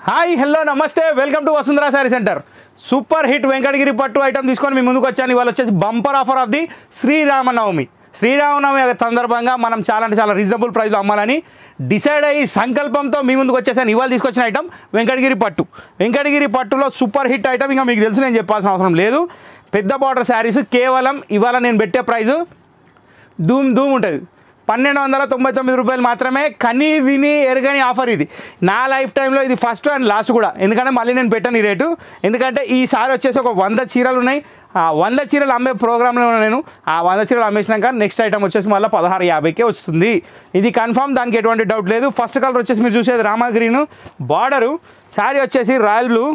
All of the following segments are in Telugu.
హాయ్ హలో నమస్తే welcome to Vasundhara sari centre super hit Venkatagiri పట్టు ఐటమ్ తీసుకొని మీ ముందుకు వచ్చాను ఇవాళ వచ్చేసి bumper offer of the Sriramanavami Sriramanavami సందర్భంగా మనం చాలా అంటే చాలా రీజనబుల్ ప్రైస్లో అమ్మాలని డిసైడ్ అయ్యి సంకల్పంతో మీ ముందుకు వచ్చేసాను ఇవాళ తీసుకొచ్చిన ఐటమ్ వెంకటగిరి పట్టు వెంకటగిరి పట్టులో సూపర్ హిట్ ఐటమ్ ఇంకా మీకు తెలుసు నేను చెప్పాల్సిన అవసరం లేదు పెద్ద బార్డర్ శారీస్ కేవలం ఇవాళ నేను పెట్టే ప్రైజు ధూమ్ ధూమ్ ఉంటుంది పన్నెండు వందల తొంభై తొమ్మిది రూపాయలు మాత్రమే కని విని ఎరగని ఆఫర్ ఇది నా లైఫ్ టైంలో ఇది ఫస్ట్ అండ్ లాస్ట్ కూడా ఎందుకంటే మళ్ళీ నేను పెట్టను ఈ రేటు ఎందుకంటే ఈసారి వచ్చేసి ఒక వంద చీరలు ఉన్నాయి ఆ వంద చీరలు అమ్మే ప్రోగ్రాంలో ఉన్నా నేను ఆ వంద చీరలు అమ్మేసినాక నెక్స్ట్ ఐటమ్ వచ్చేసి మళ్ళీ పదహారు యాభైకే వస్తుంది ఇది కన్ఫర్మ్ దానికి ఎటువంటి డౌట్ లేదు ఫస్ట్ కలర్ వచ్చేసి మీరు చూసేది రామా గ్రీన్ బార్డరు శారీ వచ్చేసి రాయల్ బ్లూ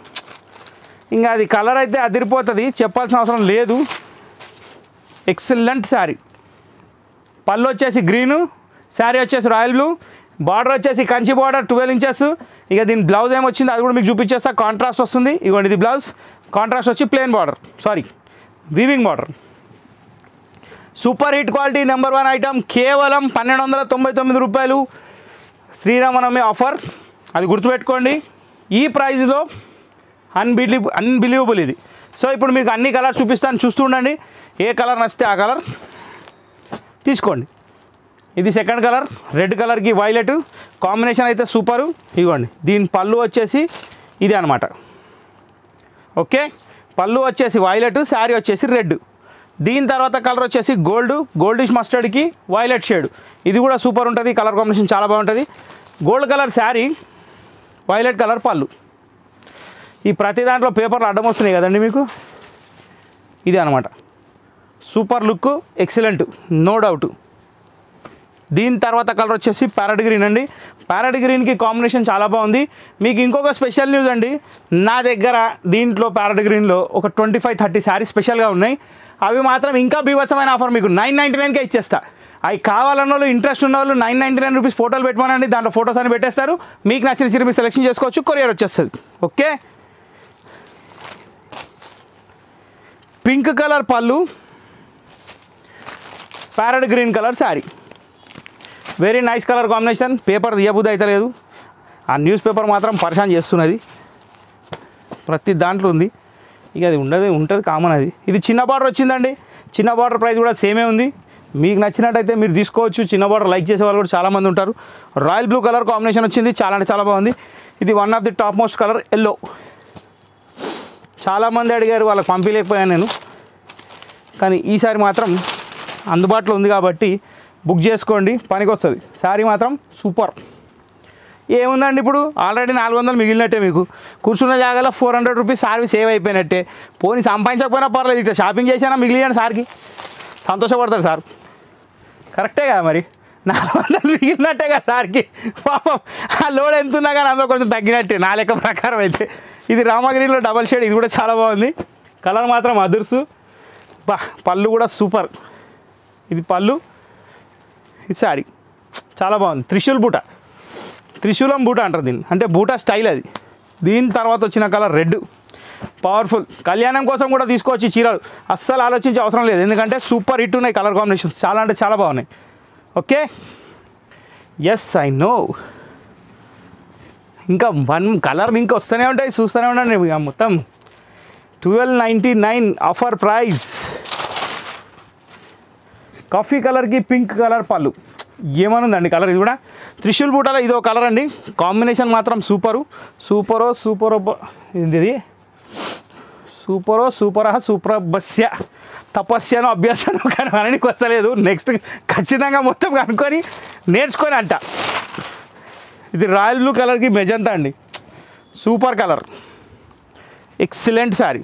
ఇంకా అది కలర్ అయితే అదిరిపోతుంది చెప్పాల్సిన అవసరం లేదు ఎక్సలెంట్ శారీ పళ్ళు వచ్చేసి గ్రీను శారీ వచ్చేసి రాయల్ బ్లూ బార్డర్ వచ్చేసి కంచి బార్డర్ ట్వెల్వ్ ఇంచెస్ ఇక దీని బ్లౌజ్ ఏమొచ్చింది అది కూడా మీకు చూపించేస్తా కాంట్రాస్ట్ వస్తుంది ఇగోండి ఇది బ్లౌజ్ కాంట్రాస్ట్ వచ్చి plain border sari weaving border super hit quality number one item కేవలం పన్నెండు వందల తొంభై తొమ్మిది రూపాయలు శ్రీరామనవమి ఆఫర్ అది గుర్తుపెట్టుకోండి ఈ ప్రైస్లో అన్బిలీ అన్బిలీవబుల్ ఇది సో ఇప్పుడు మీకు అన్ని కలర్స్ చూపిస్తాను చూస్తూ ఉండండి ఏ కలర్ నచ్చితే ఆ కలర్ తీసుకోండి ఇది సెకండ్ కలర్ రెడ్ కలర్కి వైలెట్ కాంబినేషన్ అయితే సూపరు ఇవ్వండి దీని పళ్ళు వచ్చేసి ఇది అనమాట ఓకే పళ్ళు వచ్చేసి వైలెట్ శారీ వచ్చేసి రెడ్ దీని తర్వాత కలర్ వచ్చేసి గోల్డ్ గోల్డిష్ మస్టర్డ్కి వైలెట్ షేడ్ ఇది కూడా సూపర్ ఉంటుంది కలర్ కాంబినేషన్ చాలా బాగుంటుంది gold colour sari violet colour పళ్ళు ఈ ప్రతి దాంట్లో పేపర్లు అడ్డం వస్తున్నాయి కదండి మీకు ఇది అనమాట super look excellent no doubt దీని తర్వాత కలర్ వచ్చేసి ప్యారెట్ గ్రీన్ అండి ప్యారెట్ గ్రీన్కి కాంబినేషన్ చాలా బాగుంది మీకు ఇంకొక స్పెషల్ న్యూస్ అండి నా దగ్గర దీంట్లో ప్యారెట్ గ్రీన్లో ఒక ట్వంటీ ఫైవ్ థర్టీ శారీస్ స్పెషల్గా ఉన్నాయి అవి మాత్రం ఇంకా బీభత్సమైన ఆఫర్ మీకు నైన్ నైంటీ నైన్కే ఇచ్చేస్తా అవి కావాలన్న వాళ్ళు ఇంట్రెస్ట్ ఉన్న వాళ్ళు నైన్ నైంటీ నైన్ రూపీస్ ఫోటోలు పెట్టమనండి దాంట్లో ఫోటోస్ అని పెట్టేస్తారు మీకు నచ్చిన చీర మీరు సెలెక్షన్ చేసుకోవచ్చు కొరియర్ వచ్చేస్తుంది ఓకే పింక్ కలర్ పళ్ళు parrot green colour sari very nice colour combination paper తీయబుద్ధి అయితే లేదు ఆ న్యూస్ పేపర్ మాత్రం పరిశాన్ చేస్తున్నది ప్రతి దాంట్లో ఉంది ఇక అది ఉండదు ఉంటుంది కామన్ అది ఇది చిన్న బార్డర్ వచ్చిందండి చిన్న బార్డర్ ప్రైస్ కూడా సేమే ఉంది మీకు నచ్చినట్టయితే మీరు తీసుకోవచ్చు చిన్న బార్డర్ లైక్ చేసే వాళ్ళు కూడా చాలామంది ఉంటారు రాయల్ బ్లూ కలర్ కాంబినేషన్ వచ్చింది చాలా అంటే చాలా బాగుంది ఇది one of the top most colour yellow చాలామంది అడిగారు వాళ్ళకి పంపించలేకపోయాను నేను కానీ ఈసారి మాత్రం అందుబాటులో ఉంది కాబట్టి బుక్ చేసుకోండి పనికి వస్తుంది శారీ మాత్రం సూపర్ ఏముందండి ఇప్పుడు ఆల్రెడీ నాలుగు వందలు మిగిలినట్టే మీకు కూర్చున్న జాగాలో ఫోర్ హండ్రెడ్ రూపీస్ సార్వి సేవ్ అయిపోయినట్టే పోనీ సంపాదించకపోయినా పర్లేదు ఇట్లా షాపింగ్ చేసినా మిగిలిన సార్కి సంతోషపడతారు సార్ కరెక్టే కదా మరి నాలుగు వందలు మిగిలినట్టే కదా సార్కి పాపం ఆ లోడ్ ఎంత ఉన్నా కానీ అందులో కొంచెం తగ్గినట్టే నా లెక్క ప్రకారం అయితే ఇది రామగిరిలో డబల్ షేడ్ ఇది కూడా చాలా బాగుంది కలర్ మాత్రం అదుర్సు బా పళ్ళు కూడా సూపర్ ఇది పళ్ళు ఇది శారీ చాలా బాగుంది త్రిశూల్ బూట త్రిశూలం బూట అంటారు దీన్ని అంటే బూటా స్టైల్ అది దీని తర్వాత వచ్చిన కలర్ రెడ్ పవర్ఫుల్ కళ్యాణం కోసం కూడా తీసుకోవచ్చు ఈ చీరలు అస్సలు ఆలోచించే అవసరం లేదు ఎందుకంటే సూపర్ హిట్ ఉన్నాయి కలర్ కాంబినేషన్స్ చాలా అంటే చాలా బాగున్నాయి ఓకే ఎస్ ఐ నో ఇంకా వన్ కలర్ ఇంకా వస్తూనే ఉంటాయి చూస్తూనే ఉండండి ఇక మొత్తం twelve ninety nine offer price coffee కలర్కి పింక్ కలర్ పళ్ళు ఏమనుందండి కలర్ ఇది కూడా త్రిశూల్ బూటాలో ఇదో కలర్ అండి కాంబినేషన్ మాత్రం సూపరు సూపరో సూపరో బ- ఇది సూపరో సూపరా సూపరబస్య తపస్యను అభ్యాసను కనడానికి వస్తలేదు నెక్స్ట్ ఖచ్చితంగా మొత్తం కనుక్కొని నేర్చుకొని అంట ఇది రాయల్ బ్లూ కలర్కి మెజంతా అండి super colour excellent sari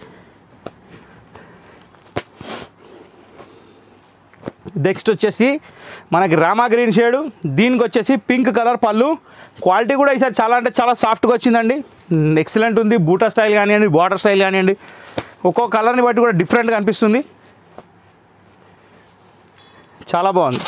next వచ్చేసి మనకి రామా గ్రీన్ షేడు దీనికి వచ్చేసి పింక్ కలర్ పళ్ళు క్వాలిటీ కూడా ఈసారి చాలా అంటే చాలా సాఫ్ట్గా వచ్చిందండి ఎక్సలెంట్ ఉంది బూటా స్టైల్ కానివ్వండి బార్డర్ స్టైల్ కానివ్వండి ఒక్కో కలర్ని బట్టి కూడా డిఫరెంట్గా అనిపిస్తుంది చాలా బాగుంది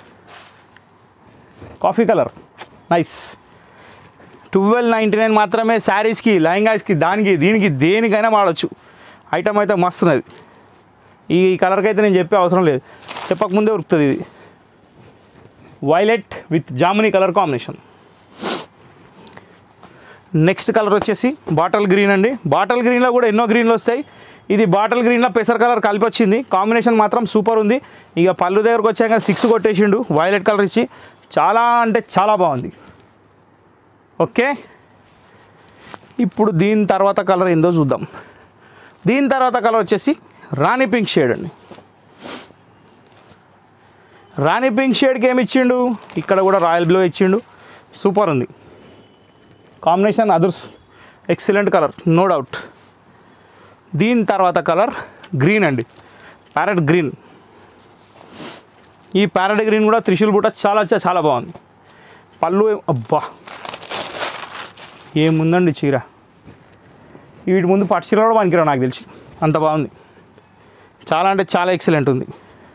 coffee colour nice twelve ninety nine మాత్రమే శారీస్కి లెహంగాస్కి దానికి దీనికి దేనికైనా వాడచ్చు ఐటమ్ అయితే మస్తున్నది ఈ కలర్కి అయితే నేను చెప్పే అవసరం లేదు చెప్పకముందే ఉరుకుతుంది ఇది వైలెట్ విత్ జామునీ కలర్ కాంబినేషన్ నెక్స్ట్ కలర్ వచ్చేసి బాటల్ గ్రీన్ అండి బాటల్ గ్రీన్లో కూడా ఎన్నో గ్రీన్లు వస్తాయి ఇది బాటల్ గ్రీన్లో పెసర్ కలర్ కలిపి వచ్చింది కాంబినేషన్ మాత్రం సూపర్ ఉంది ఇక పళ్ళు దగ్గరకు వచ్చాక సిక్స్ కొట్టేసిండు వైలెట్ కలర్ ఇచ్చి చాలా అంటే చాలా బాగుంది ఓకే ఇప్పుడు దీని తర్వాత కలర్ ఏందో చూద్దాం దీని తర్వాత కలర్ వచ్చేసి రాణి పింక్ షేడ్ అండి రాణి పింక్ షేడ్కి ఏమి ఇచ్చిండు ఇక్కడ కూడా రాయల్ బ్లూ ఇచ్చిండు సూపర్ ఉంది combination others excellent colour no doubt దీని తర్వాత కలర్ గ్రీన్ అండి ప్యారెట్ గ్రీన్ ఈ ప్యారెట్ గ్రీన్ కూడా త్రిశూల్ బుట్ట చాలా చా- చాలా బాగుంది పళ్ళు ఏం- అబ్బా ఏముందండి చీర వీటి ముందు పట్టు చీర కూడా పనికిరావు నాకు తెలిసి అంత బాగుంది చాలా అంటే చాలా ఎక్సలెంట్ ఉంది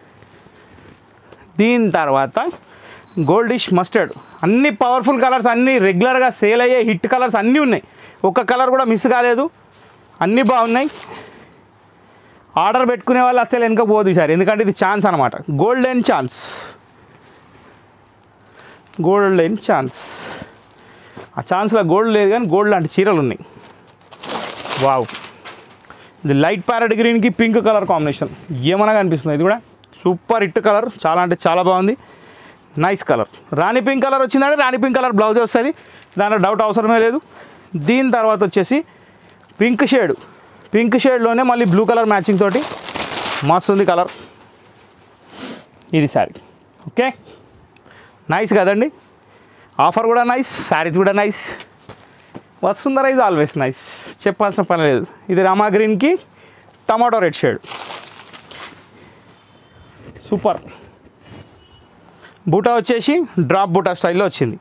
దీని తర్వాత గోల్డిష్ మస్టర్డ్ అన్ని పవర్ఫుల్ కలర్స్ అన్నీ రెగ్యులర్గా సేల్ అయ్యే హిట్ కలర్స్ అన్నీ ఉన్నాయి ఒక్క కలర్ కూడా మిస్ కాలేదు అన్నీ బాగున్నాయి ఆర్డర్ పెట్టుకునే వాళ్ళు అసలు వెనక పోదు సార్ ఎందుకంటే ఇది ఛాన్స్ అనమాట గోల్డెన్ ఛాన్స్ గోల్డెన్ ఛాన్స్ ఆ ఛాన్స్లో గోల్డ్ లేదు కానీ గోల్డ్ లాంటి చీరలు ఉన్నాయి వావ్ ఇది లైట్ ప్యారెట్ గ్రీన్కి పింక్ కలర్ కాంబినేషన్ ఏమన్నా కనిపిస్తుంది ఇది కూడా సూపర్ హిట్ కలర్ చాలా అంటే చాలా బాగుంది nice colour rani pink colour వచ్చిందంటే రాణి పింక్ కలర్ బ్లౌజ్ వస్తుంది దాంట్లో డౌట్ అవసరమే లేదు దీని తర్వాత వచ్చేసి పింక్ షేడ్ పింక్ షేడ్లోనే మళ్ళీ బ్లూ కలర్ మ్యాచింగ్ తోటి మస్తు ఉంది కలర్ ఇది శారీ ఓకే నైస్ కదండి ఆఫర్ కూడా నైస్ శారీస్ కూడా nice Vasundhara is always nice చెప్పాల్సిన పని లేదు ఇది రామా గ్రీన్కి టమాటో రెడ్ షేడ్ సూపర్ బూటా వచ్చేసి డ్రాప్ బూటా స్టైల్లో వచ్చింది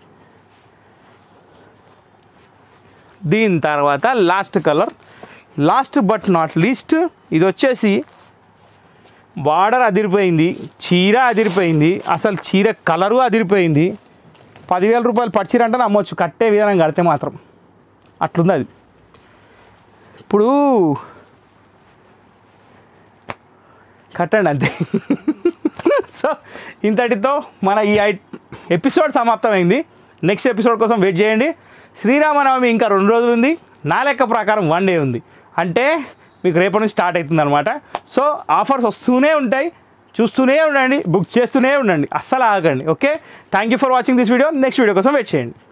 దీని తర్వాత last colour last but not least ఇది వచ్చేసి బార్డర్ అదిరిపోయింది చీర అదిరిపోయింది అసలు చీర కలరు అదిరిపోయింది పదివేల రూపాయలు పట్టు చీర అంటే నమ్మొచ్చు కట్టే విధానం కడితే మాత్రం అట్లుంది అది ఇప్పుడు కట్టండి అంతే సో ఇంతటితో మన ఈ ఐ ఎపిసోడ్ సమాప్తమైంది నెక్స్ట్ ఎపిసోడ్ కోసం వెయిట్ చేయండి శ్రీరామనవమి ఇంకా రెండు రోజులు ఉంది నా లెక్క ప్రకారం వన్ డే ఉంది అంటే మీకు రేపటి నుంచి స్టార్ట్ అవుతుంది అనమాట సో ఆఫర్స్ వస్తూనే ఉంటాయి చూస్తూనే ఉండండి బుక్ చేస్తూనే ఉండండి అస్సలు ఆగండి okay thank you for watching this video next video కోసం వెయిట్ చేయండి